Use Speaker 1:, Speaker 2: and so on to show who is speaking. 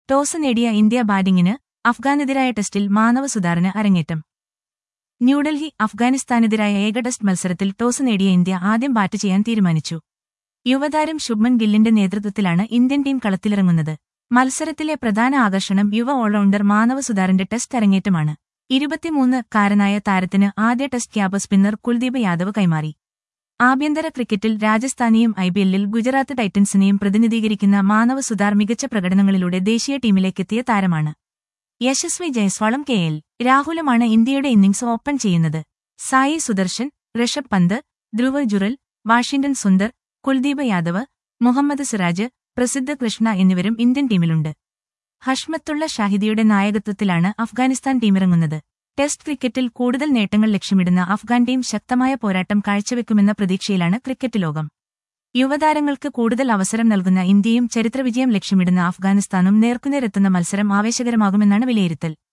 Speaker 1: toss നേടിയ India ബാറ്റിംഗിന് അഫ്ഗാനെതിരായ ടെസ്റ്റിൽ മാനവ സുധാറിന് അരങ്ങേറ്റം ന്യൂഡൽഹി അഫ്ഗാനിസ്ഥാനെതിരായ ഏക ടെസ്റ്റ് മത്സരത്തിൽ ടോസ് നേടിയ ഇന്ത്യ ആദ്യം ബാറ്റ് ചെയ്യാൻ തീരുമാനിച്ചു യുവതാരം ശുഭ്മൻ ഗില്ലിന്റെ നേതൃത്വത്തിലാണ് ഇന്ത്യൻ ടീം കളത്തിലിറങ്ങുന്നത് മത്സരത്തിലെ പ്രധാന ആകർഷണം യുവ ഓൾറൗണ്ടർ മാനവ സുധാറിന്റെ ടെസ്റ്റ് അരങ്ങേറ്റമാണ് ഇരുപത്തിമൂന്ന് കാരനായ താരത്തിന് ആദ്യ test cap spinner Kuldeep Yadav കൈമാറി ആഭ്യന്തര ക്രിക്കറ്റിൽ രാജസ്ഥാനെയും ഐപിഎല്ലിൽ ഗുജറാത്ത് ടൈറ്റൻസിനെയും പ്രതിനിധീകരിക്കുന്ന മാനവ സുധാർ മികച്ച പ്രകടനങ്ങളിലൂടെ ദേശീയ ടീമിലേക്കെത്തിയ താരമാണ് യശസ്വി ജയസ്വാളും കെ എൽ രാഹുലുമാണ് ഇന്ത്യയുടെ ഇന്നിംഗ്സ് ഓപ്പൺ ചെയ്യുന്നത് സായി സുദർശൻ ഋഷഭ് പന്ത് ധ്രുവ് ജുറൽ വാഷിംഗ്ടൺ സുന്ദർ കുൽദീപ് യാദവ് മുഹമ്മദ് സിറാജ് പ്രസിദ്ധ കൃഷ്ണ എന്നിവരും ഇന്ത്യൻ ടീമിലുണ്ട് ഹഷ്മത്തുള്ള ഷാഹിദിയുടെ നായകത്വത്തിലാണ് അഫ്ഗാനിസ്ഥാൻ ടീമിറങ്ങുന്നത് ടെസ്റ്റ് ക്രിക്കറ്റിൽ കൂടുതൽ നേട്ടങ്ങൾ ലക്ഷ്യമിടുന്ന അഫ്ഗാൻ ടീം ശക്തമായ പോരാട്ടം കാഴ്ചവെക്കുമെന്ന പ്രതീക്ഷയിലാണ് ക്രിക്കറ്റ് ലോകം യുവതാരങ്ങൾക്ക് കൂടുതൽ അവസരം നൽകുന്ന ഇന്ത്യയും ചരിത്രവിജയം ലക്ഷ്യമിടുന്ന അഫ്ഗാനിസ്ഥാനും നേർക്കുനേരെത്തുന്ന മത്സരം ആവേശകരമാകുമെന്നാണ് വിലയിരുത്തൽ